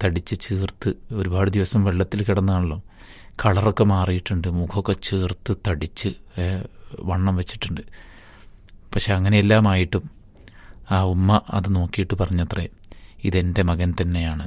തടിച്ച് ചേർത്ത് ഒരുപാട് ദിവസം വെള്ളത്തിൽ കിടന്നാണല്ലോ കളറൊക്കെ മാറിയിട്ടുണ്ട് മുഖമൊക്കെ ചേർത്ത് തടിച്ച് ഏ, വണ്ണം വെച്ചിട്ടുണ്ട് പക്ഷെ അങ്ങനെയെല്ലാമായിട്ടും ആ ഉമ്മ അത് നോക്കിയിട്ട് പറഞ്ഞത്രേ ഇതെൻ്റെ മകൻ തന്നെയാണ്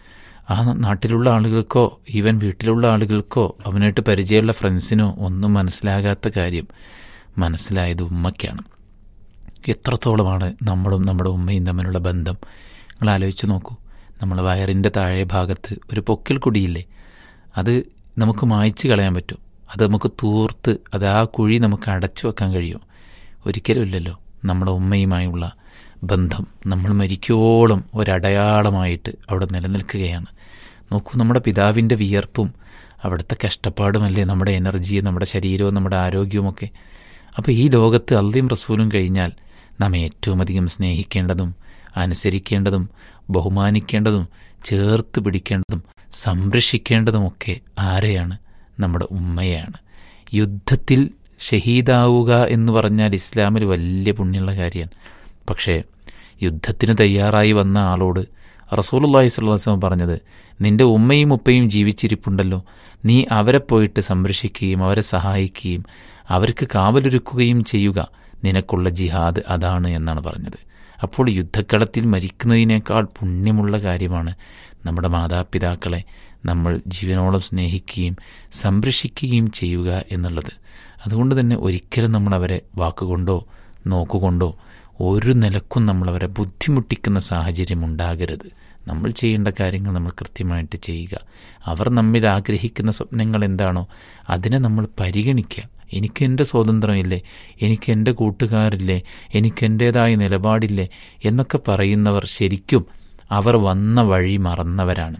ആ നാട്ടിലുള്ള ആളുകൾക്കോ ഈവൻ വീട്ടിലുള്ള ആളുകൾക്കോ അവനായിട്ട് പരിചയമുള്ള ഫ്രണ്ട്സിനോ ഒന്നും മനസ്സിലാകാത്ത കാര്യം മനസ്സിലായത് ഉമ്മയ്ക്കാണ് എത്രത്തോളമാണ് നമ്മളും നമ്മുടെ ഉമ്മയും തമ്മിലുള്ള ബന്ധം നിങ്ങൾ ആലോചിച്ച് നോക്കൂ നമ്മൾ വയറിൻ്റെ താഴെ ഭാഗത്ത് ഒരു പൊക്കിൽ കുടിയില്ലേ അത് നമുക്ക് മായ്ച്ചു കളയാൻ പറ്റും അത് നമുക്ക് തൂർത്ത് അത് ആ കുഴി നമുക്ക് അടച്ചു വെക്കാൻ കഴിയും ഒരിക്കലും ഇല്ലല്ലോ നമ്മുടെ ഉമ്മയുമായുള്ള ബന്ധം നമ്മൾ മരിക്കോളം ഒരടയാളമായിട്ട് അവിടെ നിലനിൽക്കുകയാണ് നോക്കൂ നമ്മുടെ പിതാവിൻ്റെ വിയർപ്പും അവിടുത്തെ കഷ്ടപ്പാടുമല്ലേ നമ്മുടെ എനർജി നമ്മുടെ ശരീരവും നമ്മുടെ ആരോഗ്യവുമൊക്കെ അപ്പോൾ ഈ ലോകത്ത് അള്ളയും റസൂലും കഴിഞ്ഞാൽ നാം ഏറ്റവും അധികം സ്നേഹിക്കേണ്ടതും അനുസരിക്കേണ്ടതും ബഹുമാനിക്കേണ്ടതും ചേർത്ത് പിടിക്കേണ്ടതും സംരക്ഷിക്കേണ്ടതുമൊക്കെ ആരെയാണ് നമ്മുടെ ഉമ്മയാണ് യുദ്ധത്തിൽ ഷഹീദാവുക എന്ന് പറഞ്ഞാൽ ഇസ്ലാമിൽ വലിയ പുണ്യമുള്ള കാര്യമാണ് പക്ഷേ യുദ്ധത്തിന് തയ്യാറായി വന്ന ആളോട് റസൂലുള്ളാഹി സ്വല്ലല്ലാഹു അലൈഹി വസല്ലം പറഞ്ഞത് നിന്റെ ഉമ്മയും ഉപ്പയും ജീവിച്ചിരിപ്പുണ്ടല്ലോ നീ അവരെ പോയിട്ട് സംരക്ഷിക്കുകയും അവരെ സഹായിക്കുകയും അവർക്ക് കാവലൊരുക്കുകയും ചെയ്യുക നിനക്കുള്ള ജിഹാദ് അതാണ് എന്നാണ് പറഞ്ഞത് അപ്പോൾ യുദ്ധക്കളത്തിൽ മരിക്കുന്നതിനേക്കാൾ പുണ്യമുള്ള കാര്യമാണ് നമ്മുടെ മാതാപിതാക്കളെ നമ്മൾ ജീവനോളം സ്നേഹിക്കുകയും സംരക്ഷിക്കുകയും ചെയ്യുക എന്നുള്ളത് അതുകൊണ്ട് തന്നെ ഒരിക്കലും നമ്മൾ അവരെ വാക്കുകൊണ്ടോ നോക്കുകൊണ്ടോ ഒരു നിലക്കും നമ്മൾ അവരെ ബുദ്ധിമുട്ടിക്കുന്ന സാഹചര്യം ഉണ്ടാകരുത് നമ്മൾ ചെയ്യേണ്ട കാര്യങ്ങൾ നമ്മൾ കൃത്യമായിട്ട് ചെയ്യുക അവർ നമ്മിൽ ആഗ്രഹിക്കുന്ന സ്വപ്നങ്ങൾ എന്താണോ അതിനെ നമ്മൾ പരിഗണിക്കുക എനിക്ക് എൻ്റെ സ്വാതന്ത്ര്യമില്ലേ എനിക്ക് എൻ്റെ കൂട്ടുകാരില്ലേ എനിക്ക് എൻ്റേതായ നിലപാടില്ലേ എന്നൊക്കെ പറയുന്നവർ ശരിക്കും അവർ വന്ന വഴി മറന്നവരാണ്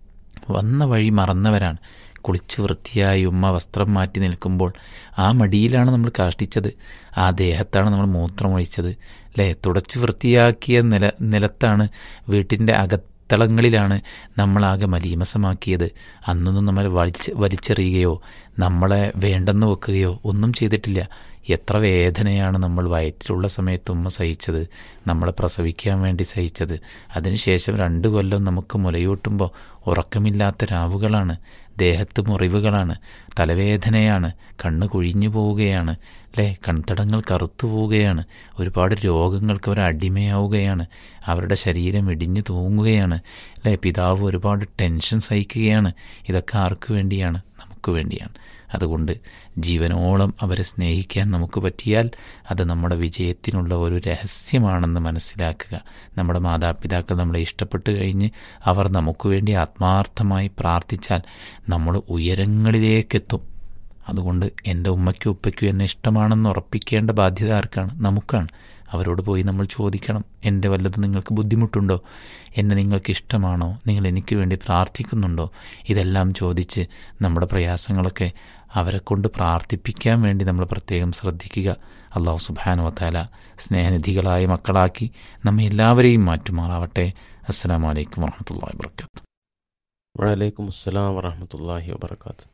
വന്ന വഴി മറന്നവരാണ് കുളിച്ചു വൃത്തിയായി ഉമ്മ വസ്ത്രം മാറ്റി നിൽക്കുമ്പോൾ ആ മടിയിലാണ് നമ്മൾ കാഷ്ടിച്ചത് ആ ദേഹത്താണ് നമ്മൾ മൂത്രമൊഴിച്ചത് അല്ലേ തുടച്ചു വൃത്തിയാക്കിയ നില നിലത്താണ് വീട്ടിൻ്റെ അകത്തളങ്ങളിലാണ് നമ്മളാകെ മലീമസമാക്കിയത് അന്നൊന്നും നമ്മൾ വലിച്ച് വലിച്ചെറിയുകയോ നമ്മളെ വേണ്ടെന്ന് വെക്കുകയോ ഒന്നും ചെയ്തിട്ടില്ല എത്ര വേദനയാണ് നമ്മൾ വയറ്റിലുള്ള സമയത്ത് ഉമ്മ സഹിച്ചത് നമ്മളെ പ്രസവിക്കാൻ വേണ്ടി സഹിച്ചത് അതിനുശേഷം രണ്ടു കൊല്ലം നമുക്ക് മുലയൂട്ടുമ്പോൾ ഉറക്കമില്ലാത്ത രാവുകളാണ് ദേഹത്ത് മുറിവുകളാണ് തലവേദനയാണ് കണ്ണ് കുഴിഞ്ഞു പോവുകയാണ് അല്ലേ കൺതടങ്ങൾ കറുത്തു പോവുകയാണ് ഒരുപാട് രോഗങ്ങൾക്ക് അവർ അടിമയാവുകയാണ് അവരുടെ ശരീരം ഇടിഞ്ഞു തൂങ്ങുകയാണ് അല്ലേ പിതാവ് ഒരുപാട് ടെൻഷൻ സഹിക്കുകയാണ് ഇതൊക്കെ ആർക്കു വേണ്ടിയാണ് നമുക്ക് വേണ്ടിയാണ് അതുകൊണ്ട് ജീവനോളം അവരെ സ്നേഹിക്കാൻ നമുക്ക് പറ്റിയാൽ അത് നമ്മുടെ വിജയത്തിനുള്ള ഒരു രഹസ്യമാണെന്ന് മനസ്സിലാക്കുക നമ്മുടെ മാതാപിതാക്കൾ നമ്മളെ ഇഷ്ടപ്പെട്ട് കഴിഞ്ഞ് അവർ നമുക്ക് വേണ്ടി ആത്മാർത്ഥമായി പ്രാർത്ഥിച്ചാൽ നമ്മൾ ഉയരങ്ങളിലേക്കെത്തും അതുകൊണ്ട് എൻ്റെ ഉമ്മയ്ക്കും ഉപ്പയ്ക്കും എന്നെ ഇഷ്ടമാണെന്ന് ഉറപ്പിക്കേണ്ട ബാധ്യത ആർക്കാണ് നമുക്കാണ് അവരോട് പോയി നമ്മൾ ചോദിക്കണം എൻ്റെ വല്ലതും നിങ്ങൾക്ക് ബുദ്ധിമുട്ടുണ്ടോ എന്നെ നിങ്ങൾക്ക് ഇഷ്ടമാണോ നിങ്ങൾ എനിക്ക് വേണ്ടി പ്രാർത്ഥിക്കുന്നുണ്ടോ ഇതെല്ലാം ചോദിച്ച് നമ്മുടെ പ്രയാസങ്ങളൊക്കെ അവരെ കൊണ്ട് പ്രാർത്ഥിപ്പിക്കാൻ വേണ്ടി നമ്മൾ പ്രത്യേകം ശ്രദ്ധിക്കുക അള്ളാഹു സുബാനു വത്താല സ്നേഹനിധികളായ മക്കളാക്കി നമ്മെ എല്ലാവരെയും മാറ്റുമാറാവട്ടെ അസ്സാം വലൈക്കും വാഹമത്തല്ലാ വർക്കാത്തു വലൈക്കും അസ്സലാം വറഹമത്തല്ലാഹി വബർക്കാത്ത്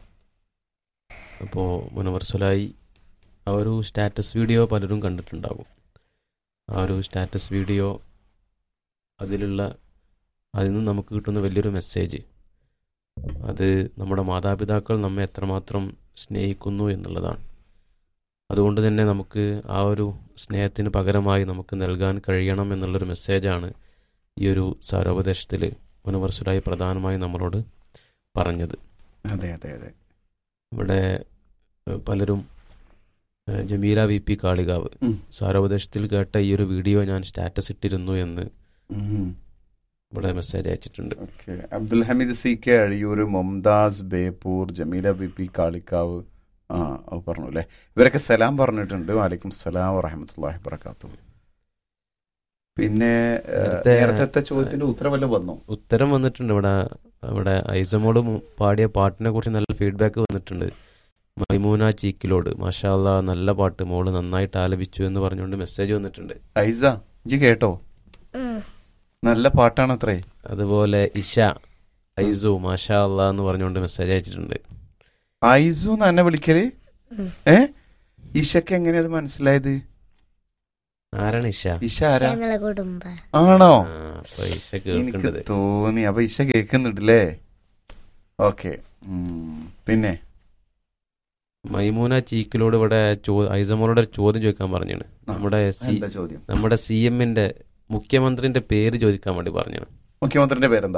അപ്പോൾ മുനവർസലായി ആ ഒരു സ്റ്റാറ്റസ് വീഡിയോ പലരും കണ്ടിട്ടുണ്ടാകും ആ ഒരു സ്റ്റാറ്റസ് വീഡിയോ അതിലുള്ള അതിൽ നിന്ന് നമുക്ക് കിട്ടുന്ന വലിയൊരു മെസ്സേജ് അത് നമ്മുടെ മാതാപിതാക്കൾ നമ്മെ എത്രമാത്രം സ്നേഹിക്കുന്നു എന്നുള്ളതാണ് അതുകൊണ്ട് തന്നെ നമുക്ക് ആ ഒരു സ്നേഹത്തിന് പകരമായി നമുക്ക് നൽകാൻ കഴിയണം എന്നുള്ളൊരു മെസ്സേജാണ് ഈ ഒരു സാരോപദേശത്തിൽ മുനവർസുലായി പ്രധാനമായും നമ്മളോട് പറഞ്ഞത് അതെ അതെ അതെ ഇവിടെ ഏഹ്, പലരും ഏഹ്, ജമീല വി പി കാളികാവ് ഉം. സാരോപദേശത്തിൽ കേട്ട ഈ ഒരു വീഡിയോ ഞാൻ സ്റ്റാറ്റസ് ഇട്ടിരുന്നു എന്ന് ഉം. ഇവിടെ മെസ്സേജ് അയച്ചിട്ടുണ്ട് okay Abdul Hameed C K Azhiyur Mumtaz Beypore Jameela B P Kalikavu ആ അത് പറഞ്ഞു അല്ലേ ഇവരൊക്കെ സലാം പറഞ്ഞിട്ടുണ്ട് വാലിക്കും സലാം വറഹമത്തല്ലാഹി വബർക്കാത്തു പിന്നെ ഏഹ്, നേരത്തെ- നേരത്തെ ചോദ്യത്തിന്റെ ഉത്തരവല്ല വന്നു ഉത്തരം വന്നിട്ടുണ്ട് ഇവിടെ ഇവിടെ ഐസമോട് മു- പാടിയ പാട്ടിനെ കുറിച്ച് നല്ല ഫീഡ്ബാക്ക് വന്നിട്ടുണ്ട് മൈമൂന ചീക്കിലോട് മാഷാല്ല നല്ല പാട്ട് മോള് നന്നായിട്ട് ആലപിച്ചു എന്ന് പറഞ്ഞുകൊണ്ട് മെസ്സേജ് വന്നിട്ടുണ്ട് ഐസ ഇജ്ജ് കേട്ടോ നല്ല പാട്ടാണ് അത്രേ അതുപോലെ ഇഷ ഐസു മാഷാ അല്ല എന്ന് പറഞ്ഞുകൊണ്ട് മെസ്സേജ് അയച്ചിട്ടുണ്ട് ഐസു എന്ന് എന്നെ വിളിക്കല് ഏ ഈശക്ക് എങ്ങനെയത് മനസ്സിലായത് ആരാണ് ഇഷ ഇഷ ആരാ ഞങ്ങളെ കുടുംബ ആണോ ആ, അപ്പൊ ഇഷ എനിക്ക് കേൾക്കേണ്ടത് തോന്നി അപ്പൊ ഇഷ കേൾക്കുന്നുണ്ടല്ലേ ഓക്കെ പിന്നെ മൈമൂന ചീക്കിലോട് ഇവിടെ ചോ- ഐസമോളോട് ഒരു ചോദ്യം ചോദിക്കാൻ പറഞ്ഞാണ് നമ്മുടെ സി എന്താ ചോദ്യം നമ്മുടെ സി എമ്മിന്റെ മുഖ്യമന്ത്രിന്റെ പേര് ചോദിക്കാൻ വേണ്ടി പറഞ്ഞാണ് മുഖ്യമന്ത്രിന്റെ പേരെന്താ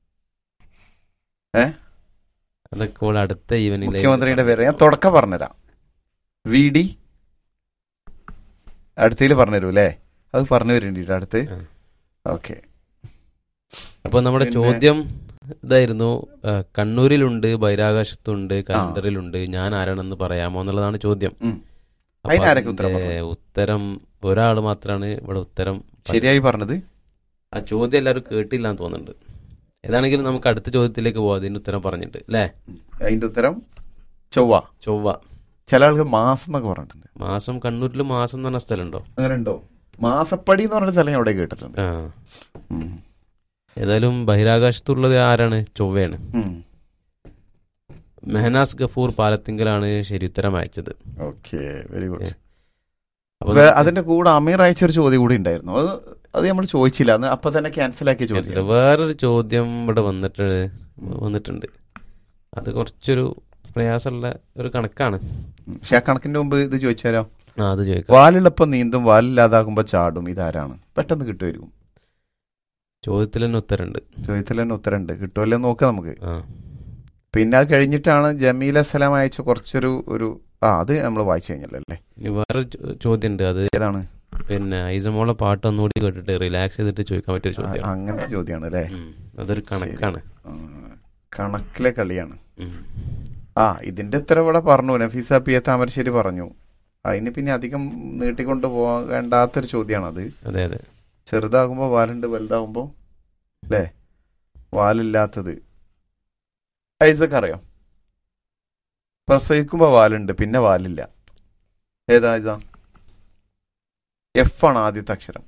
അതൊക്കെ ഓൾ അടുത്ത ഈവനിങ് മുഖ്യമന്ത്രിയുടെ പേര് ഞാൻ തുടക്കം പറഞ്ഞുതരാം വി ഡി അടുത്തതിൽ പറഞ്ഞുതരൂ അല്ലേ അത് പറഞ്ഞു വരേണ്ടിട്ട് അടുത്ത് ആ. ഓക്കെ അപ്പൊ നമ്മുടെ പിന്നെ- ചോദ്യം ഇതായിരുന്നു ആ, കണ്ണൂരിലുണ്ട് ബഹിരാകാശത്തുണ്ട് കലണ്ടറിലുണ്ട് ഞാൻ ആരാണെന്ന് പറയാമോ എന്നുള്ളതാണ് ചോദ്യം ഉം. അപ്പൊ അതിനാരൊക്കെ ഉത്തരം അതിന്റെ ഉത്തരം ഒരാൾ മാത്രമാണ് ഇവിടെ ഉത്തരം പറഞ്ഞത്. ശരിയായി പറഞ്ഞത് ആ ചോദ്യം എല്ലാവരും കേട്ടില്ല എന്ന് തോന്നുന്നുണ്ട് ഏതാണെങ്കിലും നമുക്ക് അടുത്ത ചോദ്യത്തിലേക്ക് പോവാം അതിന്റെ ഉത്തരം പറഞ്ഞിട്ട് അല്ലേ അതിന്റെ ഉത്തരം ചൊവ്വ ചൊവ്വ ചില ആൾക്ക് മാസം എന്നൊക്കെ പറഞ്ഞിട്ടുണ്ട് മാസം കണ്ണൂരിൽ മാസം എന്ന് പറഞ്ഞ സ്ഥലമുണ്ടോ അങ്ങനെ ഉണ്ടോ മാസപ്പടി എന്ന് പറഞ്ഞ സ്ഥലം ഞാൻ അവിടെ കേട്ടിട്ടുണ്ട് ആ ഉം. ഏതായാലും ബഹിരാകാശത്തുള്ളത് ആരാണ് ചൊവ്വയാണ് ഉം. മെഹനാസ് ഗഫൂർ പാലത്തിങ്കലാണ് ശരി ഉത്തരം അയച്ചത് ഓക്കെ വെരി ഗുഡ് അപ്പൊ വേ- അതിന്റെ കൂടെ അമീർ അയച്ച ഒരു ചോദ്യം കൂടി ഉണ്ടായിരുന്നു അത് അത് നമ്മൾ ചോദിച്ചില്ല അന്ന് അപ്പൊ തന്നെ ക്യാൻസൽ ആക്കിയ ചോദ്യം വേറൊരു ചോദ്യം ഇവിടെ വന്നിട്ട് വന്നിട്ടുണ്ട് അത് കുറച്ചൊരു പ്രയാസമുള്ള ഒരു കണക്കാണ് പക്ഷെ ആ കണക്കിന്റെ മുമ്പ് ഇത് ചോദിച്ചാലോ ആ അത് ചോദിക്കാം വാലുള്ളപ്പോ നീന്തും വാലില്ലാതാകുമ്പോ ചാടും ഇതാരാണ് പെട്ടെന്ന് കിട്ടുമായിരിക്കും ചോദ്യത്തിൽ തന്നെ ഉത്തരമുണ്ട് ചോദ്യത്തിൽ തന്നെ ഉത്തരമുണ്ട് കിട്ടുമല്ലോ നോക്കാം നമുക്ക് ആ പിന്നെ അത് കഴിഞ്ഞിട്ടാണ് ജമീല സലാം അയച്ച കുറച്ചൊരു ഒരു ആ അത് നമ്മൾ വായിച്ചു കഴിഞ്ഞല്ലോ അല്ലേ ഇനി വേറൊരു ചോ- ചോദ്യം ഉണ്ട് അത് ഏതാണ് പിന്നെ ഐസമോളെ പാട്ട് ഒന്നുകൂടി കേട്ടിട്ട് റിലാക്സ് ചെയ്തിട്ട് ചോദിക്കാൻ പറ്റിയ ഒരു ആ, ചോദ്യം അങ്ങനത്തെ ചോദ്യമാണ് അല്ലേ അതൊരു കണക്കാണ് ആ, കണക്കിലെ കളിയാണ് ഉം. ആ ഇതിന്റെ ഉത്തരം ഇവിടെ പറഞ്ഞു നഫീസ പി എ താമരശ്ശേരി പറഞ്ഞു അതിന് പിന്നെ അധികം നീട്ടിക്കൊണ്ട് പോകാൻ വേണ്ടാത്തൊരു ചോദ്യമാണത് അതെ അതെ ചെറുതാകുമ്പോൾ വാലുണ്ട് വലുതാകുമ്പോൾ അല്ലേ വാലില്ലാത്തത് ഐസക്ക് അറിയാം പ്രസവിക്കുമ്പോൾ വാലുണ്ട് പിന്നെ വാലില്ല ഏതാ ഐസ എഫ് ആണ് ആദ്യത്തെ അക്ഷരം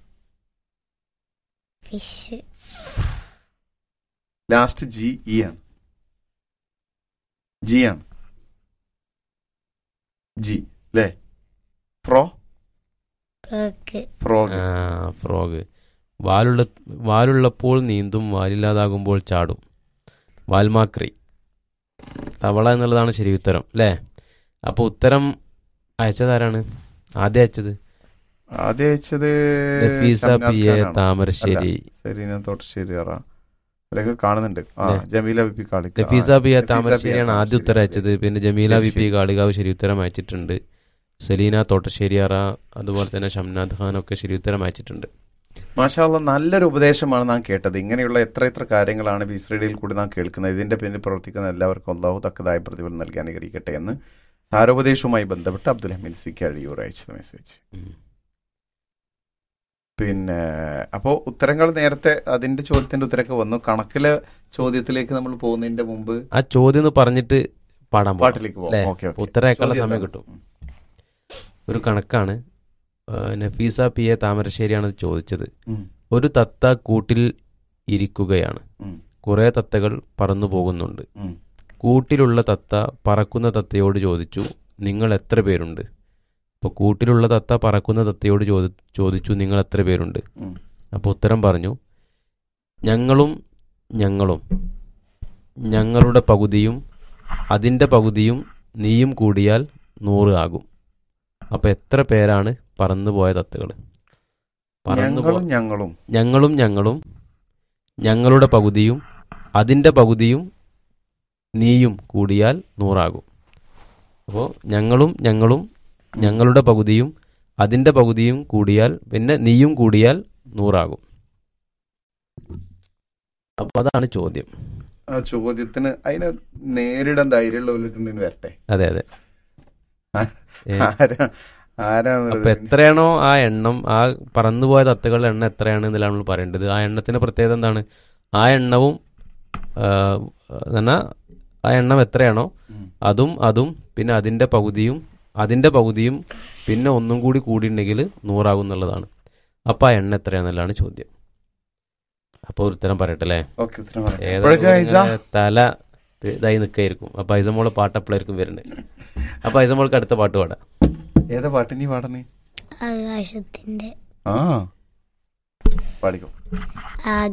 ഫിഷ് ലാസ്റ്റ് ജി ഇ ആണ് ജി ആണ് ജി അല്ലേ ഫ്രോ ഫ്രോക്ക് ഫ്രോഗ് ആ ഫ്രോഗ് വാലുള്ള വാലുള്ളപ്പോൾ നീന്തും വാലില്ലാതാകുമ്പോൾ ചാടും വാൽമാക്രി തവള എന്നുള്ളതാണ് ശരി ഉത്തരം അല്ലേ അപ്പോൾ ഉത്തരം അയച്ചതാരാണ് ആദ്യം അയച്ചത് ആദ്യം അയച്ചത് നഫീസ ഷംനാദ് പി എ ഖാനാണ്. താമരശ്ശേരി ശരി ഞാൻ തോട്ടശ്ശേരി അറ അവരൊക്കെ കാണുന്നുണ്ട് ആ അല്ലേ? ജമീല വി പി കാളിക്ക Nafeesa P A Nafeesa P. താമരശ്ശേരിയാണ് ആദ്യം താമരശ്ശേരി. ഉത്തരം അയച്ചത് പിന്നെ ജമീല ശരി, വി പി ശരി. കാളികാവ് ശരി ഉത്തരം അയച്ചിട്ടുണ്ട് സലീന തോട്ടശ്ശേരിയറ അതുപോലെ തന്നെ ഷംനാദ് ഖാൻ ഒക്കെ ശരി ഉത്തരം അയച്ചിട്ടുണ്ട് മാഷാല്ല നല്ലൊരു ഉപദേശമാണ് നാം കേട്ടത് ഇങ്ങനെയുള്ള എത്ര എത്ര കാര്യങ്ങളാണ് ബിസ്രഡിയിൽ കൂടി നാം കേൾക്കുന്നത് ഇതിന്റെ പിന്നിൽ പ്രവർത്തിക്കുന്ന എല്ലാവർക്കും അള്ളാഹു തക്കതായ പ്രതിഫലം നൽകി അനുഗ്രഹിക്കട്ടെ എന്ന് സാരോപദേശവുമായി ബന്ധപ്പെട്ട് അബ്ദുൽ ഹമീദ് സി കഴിയൂർ അയച്ചത് മെസ്സേജ് ഉം. പിന്നെ അപ്പോൾ ഉത്തരങ്ങൾ നേരത്തെ അതിന്റെ ചോദ്യത്തിന്റെ ഉത്തരമൊക്കെ വന്നു കണക്കിലെ ചോദ്യത്തിലേക്ക് നമ്മൾ പോകുന്നതിന്റെ മുമ്പ് ആ ചോദ്യം ഒന്ന് പറഞ്ഞിട്ട് പാടാൻ പോകാം പാട്ടിലേക്ക് അല്ലേ? പോകാം ഓക്കെ ഓക്കെ ഉത്തരം അയക്കാനുള്ള ചോദ്യം സമയം എന്താണ്? കിട്ടും ഒരു കണക്കാണ് ആ, നഫീസ പി എ താമരശ്ശേരിയാണ് ഇത് ചോദിച്ചത് ഉം. ഒരു തത്ത കൂട്ടിൽ ഇരിക്കുകയാണ് ഉം. കുറേ തത്തകൾ പറന്നു പോകുന്നുണ്ട് ഉം. കൂട്ടിലുള്ള തത്ത പറക്കുന്ന തത്തയോട് ചോദിച്ചു നിങ്ങൾ എത്ര പേരുണ്ട് അപ്പോൾ കൂട്ടിലുള്ള തത്ത പറക്കുന്ന തത്തയോട് ചോദി ചോദിച്ചു നിങ്ങൾ എത്ര പേരുണ്ട് ഉം. അപ്പോൾ ഉത്തരം പറഞ്ഞു ഞങ്ങളും ഞങ്ങളും ഞങ്ങളുടെ പകുതിയും അതിൻ്റെ പകുതിയും നീയും കൂടിയാൽ നൂറ് ആകും അപ്പോൾ എത്ര പേരാണ് പറന്നുപോയ തത്തകൾ പറന്നു ഞങ്ങളും ഞങ്ങളും ഞങ്ങളും ഞങ്ങളും ഞങ്ങളുടെ പകുതിയും അതിൻ്റെ പകുതിയും നീയും കൂടിയാൽ നൂറാകും അപ്പോൾ ഞങ്ങളും ഞങ്ങളും ഞങ്ങളുടെ പകുതിയും അതിൻ്റെ പകുതിയും കൂടിയാൽ പിന്നെ നീയും കൂടിയാൽ നൂറാകും അപ്പോൾ അതാണ് ചോദ്യം ആ ചോദ്യത്തിന് അതിനെ നേരിടാൻ ധൈര്യമുള്ളവരുണ്ടെന്ന് വരട്ടെ അതെ അതെ ഏ, ആരാ ആരാന്നുള്ളത് അപ്പൊ എത്രയാണോ ആ എണ്ണം ആ പറന്നുപോയ തത്തകളുടെ എണ്ണം എത്രയാണ് എന്നുള്ളതാണ് നമ്മൾ പറയേണ്ടത് ആ എണ്ണത്തിന്റെ പ്രത്യേകത എന്താണ് ആ എണ്ണവും ആ, എന്നാ ആ എണ്ണം എത്രയാണോ ഉം. അതും അതും പിന്നെ അതിന്റെ പകുതിയും അതിന്റെ പകുതിയും പിന്നെ ഒന്നും കൂടി കൂടിയിട്ടുണ്ടെങ്കിൽ നൂറാകും എന്നുള്ളതാണ് അപ്പൊ ആ എണ്ണ എത്രയാണെന്നുള്ളതാണ് ചോദ്യം അപ്പൊ ഒരു ഉത്തരം പറയട്ടെ അല്ലേ ഓക്കെ ഉത്തരം പറയാം. ഏതായാലും എപ്പോഴൊക്കെ ഐസ ഇങ്ങനെ തല ഇതായി നിൽക്കായിരിക്കും അപ്പൊ ഐസമോള് പാട്ട് അപ്പോഴായിരിക്കും വരുന്നത് അപ്പൊ ഐസമോൾക്ക് അടുത്ത പാട്ട് പാടാം ഏതാ പാട്ട് നീ പാടണേ ആകാശത്തിന്റെ ആ പാടിക്കോ ആ